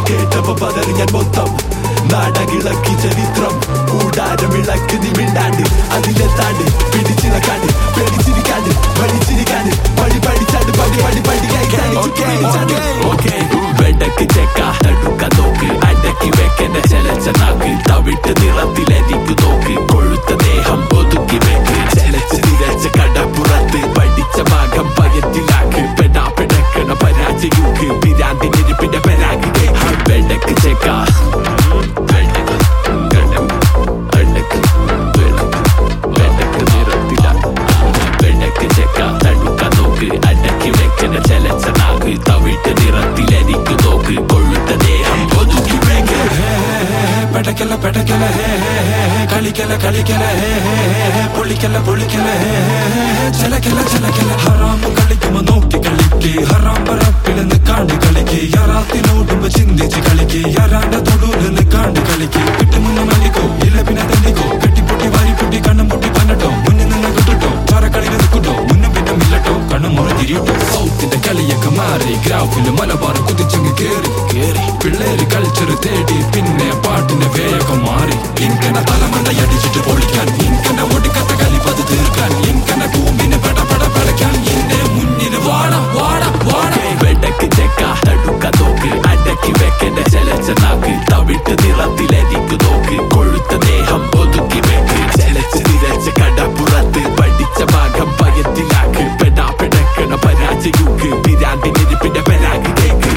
കേട്ടപ്പോ പതറി ഞാൻ മൊത്തം നാടകിളക്കി ചരിത്രം കൂടാരമിളക്ക് നീ മിണ്ടാണ്ട് അതിന്റെ താണ്ട് പിടിച്ചിളക്കാണ്ട് പേടിച്ചിരിക്കാണ്ട് പഠിച്ചിരിക്കാണ്ട് പടി പഠിച്ചാണ്ട് പടി പടി പടി ഓക്കെ വെടക്ക് ചെക്ക തടുക്ക നോക്ക് അടക്കി വെക്കണ്ട ചെലച്ച നാക്ക് തവിട്ട് നിറത്തിലരിക്കു നോക്ക് കൊഴുത്ത ദേഹം ഒതുക്കി വെക്ക് ചെലച്ച് നിരച്ച കടപ്പുറത്ത് പഠിച്ച ഭാഗം പയറ്റിലാക്ക് പെടാ പെടക്കണ പരാജയൂക്ക് പിരാന്തിനിരിപ്പിന്റെ പരാഗ് കേക്ക് വെടക്ക് ചെക്ക വെടക്ക് വെടക്ക് വെടക്ക് നിറത്തില വെടക്ക് ചെക്ക തടുക്ക നോക്ക് അടക്കി വെക്കണ ചെലച്ച നാക്ക് തവിട്ട് നിറത്തിലരിക്കു നോക്ക് കൊഴുത്ത ദേഹം ഒതുക്കി വെക്ക് പെടക്കല പെടക്കല ഹേ ഹേ ഹേ കളിക്കല കളിക്കല ഹേ ഹേ ഹേ പൊളിക്കല പൊളിക്കല ഹേ ഹേ ഹേ ചലക്കല ചലക്കല ഹറാം കളിക്കുമ്പോ നോക്കി കളിക്ക് ഹറാം പറപ്പില് നിക്കാണ്ട് കളിക്ക് യറാത്തിനോടുമ്പോ ചിന്തിച്ച് കളിക്ക് യറാന്റെ തൊടൂല് നിക്കാണ്ട് കളിക്ക് കിട്ടുമുന്ന മല്ലിക്കോ ഇല്ല പിന്നെ തല്ലിക്കോ കെട്ടിപ്പൊട്ടി വാരിപ്പൊട്ടി കണ്ണും പൊട്ടി പന്നട്ടോ മുന്നിൽ നിന്ന് കിട്ടുട്ടോ ചോരക്കളിയിൽ നിൽക്കുട്ടോ മുന്നും പിന്നെ മില്ലട്ടോ കണ്ണും മുറിഞ്ഞിരിട്ടോ സൗത്തിന്റെ കളിയൊക്കെ മാറി ഗ്രാഫില് മലബാർ കുതിച്ചങ്ങ് കേറി കേറി പിള്ളേര് കൾച്ചർ തേടി പിന്നെ പാട്ടിന്റെ വേഗം മാറി ഇങ്കന തലമണ്ടയടിച്ചിട്ട് പൊളിക്കാൻ ഇങ്കന ഒടുക്കത്തെ കലിപ്പത് തീർക്കാൻ ഇങ്കന കൂമ്പിന് പട പട പടക്കാൻ എന്റെ മുന്നിൽ വാട വാട വാട വെടക്ക് ചെക്ക തടുക്ക നോക്ക് അടക്കി വെക്കണ്ട ചെലച്ച നാക്ക് തവിട്ട് നിറത്തിലരിക്കു നോക്ക് കൊഴുത്ത ദേഹം ഒതുക്കി വെക്ക് ചെലച്ച് നിരച്ച കടപ്പുറത്ത് പഠിച്ച ഭാഗം പയത്തിലാക്ക് പെടാ പെടക്കണ പരാജയൂക്ക് പിരാന്തിനിരിപ്പിന്റെ പരാഗ് കേക്ക്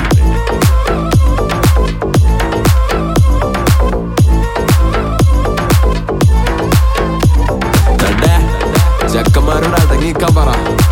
ചെക്കന്മാരോട് അടങ്ങിക്കാൻ പറ